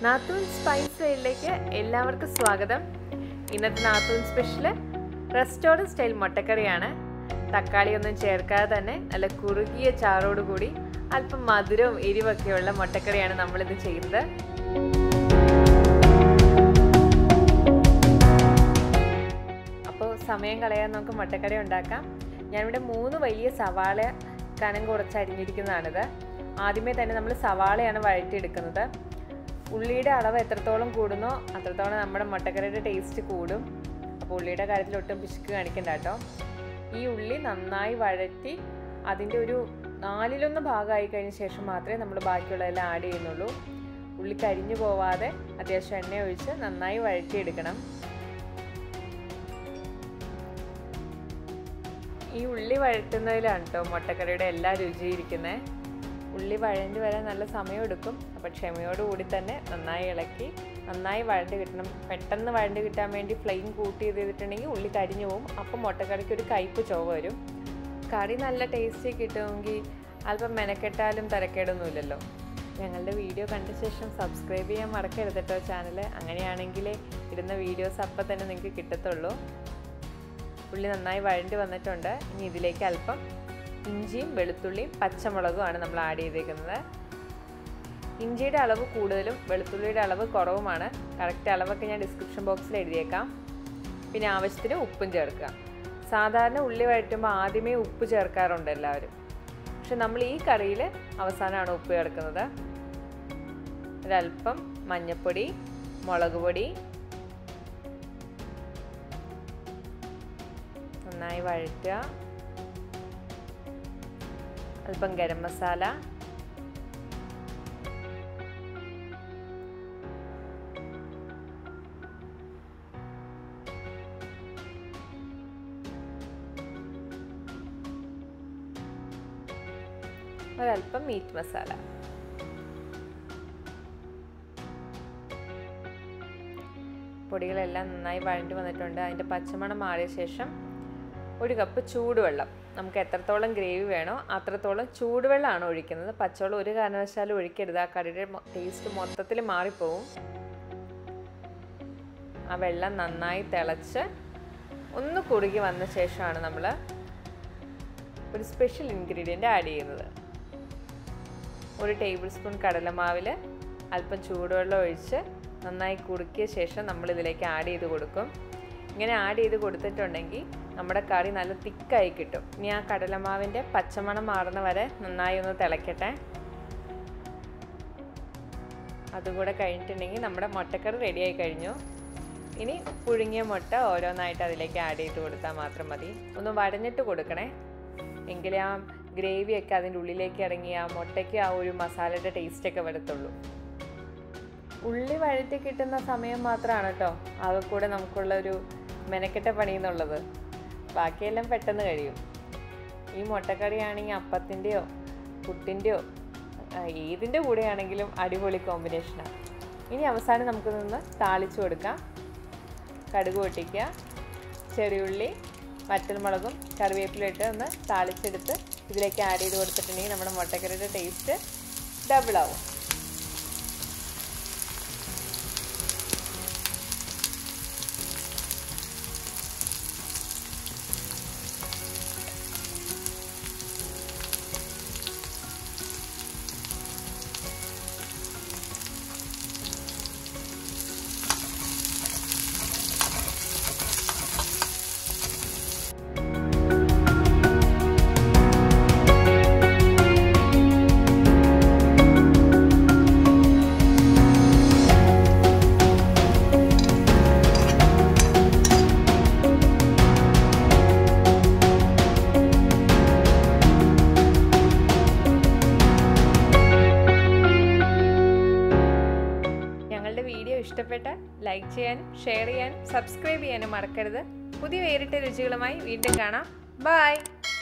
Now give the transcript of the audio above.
നാത്തൂൻ സ്പൈസ് വേയിലേക്ക് എല്ലാവർക്കും സ്വാഗതം ഇന്നത്തെ നാത്തൂൻ സ്പെഷ്യൽ റെസ്റ്റോറൻറ്റ് സ്റ്റൈൽ മുട്ടക്കറിയാണ് തക്കാളി ഒന്നും ചേർക്കാതെ തന്നെ നല്ല കുറുകിയ ചാറോടുകൂടി അല്പം മധുരവും എരിവൊക്കെയുള്ള മുട്ടക്കറിയാണ് നമ്മളിത് ചെയ്യുന്നത് അപ്പോൾ സമയം കളയാൻ നമുക്ക് മുട്ടക്കറി ഉണ്ടാക്കാം ഞാനിവിടെ മൂന്ന് വലിയ സവാള കനം കുറച്ച് അരിഞ്ഞിരിക്കുന്നതാണിത് ആദ്യമേ തന്നെ നമ്മൾ സവാളയാണ് വഴറ്റിയെടുക്കുന്നത് ഉള്ളിയുടെ അളവ് എത്രത്തോളം കൂടുന്നോ അത്രത്തോളം നമ്മുടെ മുട്ടക്കറിയുടെ ടേസ്റ്റ് കൂടും അപ്പോൾ ഉള്ളിയുടെ കാര്യത്തിൽ ഒട്ടും പിശുക്ക് കാണിക്കണ്ട കേട്ടോ ഈ ഉള്ളി നന്നായി വഴറ്റി അതിൻ്റെ ഒരു നാലിലൊന്ന് ഭാഗമായി കഴിഞ്ഞ ശേഷം മാത്രമേ നമ്മൾ ബാക്കിയുള്ളതെല്ലാം ആഡ് ചെയ്യുന്നുള്ളൂ ഉള്ളി കരിഞ്ഞു പോവാതെ അത്യാവശ്യം എണ്ണ ഒഴിച്ച് നന്നായി വഴറ്റിയെടുക്കണം ഈ ഉള്ളി വഴറ്റുന്നതിലാണ് കേട്ടോ മുട്ടക്കറിയുടെ എല്ലാ രുചി ഇരിക്കുന്നത് ഉള്ളി വഴഞ്ഞു വരാൻ നല്ല സമയമെടുക്കും അപ്പോൾ ക്ഷമയോടുകൂടി തന്നെ നന്നായി ഇളക്കി നന്നായി വഴണ്ട് കിട്ടണം പെട്ടെന്ന് വഴണ്ട് കിട്ടാൻ വേണ്ടി ഫ്ലെയിം കൂട്ടി ചെയ്ത് ചെയ്തിട്ടുണ്ടെങ്കിൽ ഉള്ളി കരിഞ്ഞു പോകും അപ്പോൾ മുട്ടക്കറിക്ക് ഒരു കയ്പ്പ് ചുവ വരും കറി നല്ല ടേസ്റ്റി കിട്ടുമെങ്കിൽ അല്പം മെനക്കെട്ടാലും തിരക്കേടൊന്നുമില്ലല്ലോ ഞങ്ങളുടെ വീഡിയോ കണ്ട ശേഷം സബ്സ്ക്രൈബ് ചെയ്യാൻ മറക്കരുത് കേട്ടോ ചാനൽ അങ്ങനെയാണെങ്കിൽ ഇടുന്ന വീഡിയോസ് അപ്പം തന്നെ നിങ്ങൾക്ക് കിട്ടത്തുള്ളൂ ഉള്ളി നന്നായി വഴണ്ടി വന്നിട്ടുണ്ട് ഇനി ഇതിലേക്ക് അല്പം ഇഞ്ചിയും വെളുത്തുള്ളിയും പച്ചമുളകുമാണ് നമ്മൾ ആഡ് ചെയ്തേക്കുന്നത് ഇഞ്ചിയുടെ അളവ് കൂടുതലും വെളുത്തുള്ളിയുടെ അളവ് കുറവുമാണ് കറക്റ്റ് അളവൊക്കെ ഞാൻ ഡിസ്ക്രിപ്ഷൻ ബോക്സിൽ എഴുതിയേക്കാം പിന്നെ ആവശ്യത്തിന് ഉപ്പും ചേർക്കുക സാധാരണ ഉള്ളി വഴറ്റുമ്പോൾ ആദ്യമേ ഉപ്പ് ചേർക്കാറുണ്ട് എല്ലാവരും പക്ഷെ നമ്മൾ ഈ കറിയിൽ അവസാനമാണ് ഉപ്പ് ചേർക്കുന്നത് ഒരല്പം മഞ്ഞൾപ്പൊടി മുളക് പൊടി നന്നായി വഴറ്റുക അല്പം ഗരം മസാല ഒരല്പം മീറ്റ് മസാല പൊടികളെല്ലാം നന്നായി വഴണ്ടി വന്നിട്ടുണ്ട് അതിൻ്റെ പച്ചമണം മാറിയ ശേഷം ഒരു കപ്പ് ചൂടുവെള്ളം നമുക്ക് എത്രത്തോളം ഗ്രേവി വേണോ അത്രത്തോളം ചൂടുവെള്ളമാണ് ഒഴിക്കുന്നത് പച്ചവെള്ളം ഒരു കാരണവശാലും ഒഴിക്കരുത് ആ കറിയുടെ ടേസ്റ്റ് മൊത്തത്തിൽ മാറിപ്പോവും ആ വെള്ളം നന്നായി തിളച്ച് ഒന്ന് കുറുകി വന്ന ശേഷമാണ് നമ്മൾ ഒരു സ്പെഷ്യൽ ഇൻഗ്രീഡിയൻ്റ് ആഡ് ചെയ്യുന്നത് ഒരു ടേബിൾ സ്പൂൺ കടലമാവിൽ അല്പം ചൂടുവെള്ളം ഒഴിച്ച് നന്നായി കുറുക്കിയ ശേഷം നമ്മൾ ഇതിലേക്ക് ആഡ് ചെയ്ത് കൊടുക്കും ഇങ്ങനെ ആഡ് ചെയ്ത് കൊടുത്തിട്ടുണ്ടെങ്കിൽ നമ്മുടെ കറി നല്ല തിക്കായി കിട്ടും ഇനി ആ കടലമാവിൻ്റെ പച്ചമണം മാറുന്ന വരെ നന്നായി ഒന്ന് തിളയ്ക്കട്ടെ അതുകൂടെ കഴിഞ്ഞിട്ടുണ്ടെങ്കിൽ നമ്മുടെ മുട്ടക്കറി റെഡിയായി കഴിഞ്ഞു ഇനി പുഴുങ്ങിയ മുട്ട ഓരോന്നായിട്ട് അതിലേക്ക് ആഡ് ചെയ്ത് കൊടുത്താൽ മാത്രം മതി ഒന്ന് വടഞ്ഞിട്ട് കൊടുക്കണേ എങ്കിലേ ആ ഗ്രേവിയൊക്കെ അതിൻ്റെ ഉള്ളിലേക്ക് ഇറങ്ങി ആ മുട്ടയ്ക്ക് ആ ഒരു മസാലയുടെ ടേസ്റ്റൊക്കെ വരത്തുള്ളൂ ഉള്ളി വഴറ്റി കിട്ടുന്ന സമയം മാത്രമാണ് കേട്ടോ ആകെ കൂടെ നമുക്കുള്ള ഒരു മെനക്കെട്ട പണി എന്നുള്ളത് ബാക്കിയെല്ലാം പെട്ടെന്ന് കഴിയും ഈ മുട്ടക്കറി ആണെങ്കിൽ അപ്പത്തിൻ്റെയോ പുട്ടിൻ്റെയോ ഏതിൻ്റെ കൂടെയാണെങ്കിലും അടിപൊളി കോമ്പിനേഷനാണ് ഇനി അവസാനം നമുക്ക് നിന്ന് താളിച്ചു കൊടുക്കാം കടുക് പൊട്ടിക്കുക ചെറിയുള്ളി വറ്റൽമുളകും കറിവേപ്പിലും ഇട്ട് ഒന്ന് താളിച്ചെടുത്ത് ഇതിലേക്ക് ആഡ് ചെയ്ത് കൊടുത്തിട്ടുണ്ടെങ്കിൽ നമ്മുടെ മുട്ടക്കറിയുടെ ടേസ്റ്റ് ഡബിൾ ആവും ഞങ്ങളുടെ വീഡിയോ ഇഷ്ടപ്പെട്ട ലൈക്ക് ചെയ്യാനും ഷെയർ ചെയ്യാനും സബ്സ്ക്രൈബ് ചെയ്യാനും മറക്കരുത് പുതിയ വേറിട്ട രുചികളുമായി വീണ്ടും കാണാം ബൈ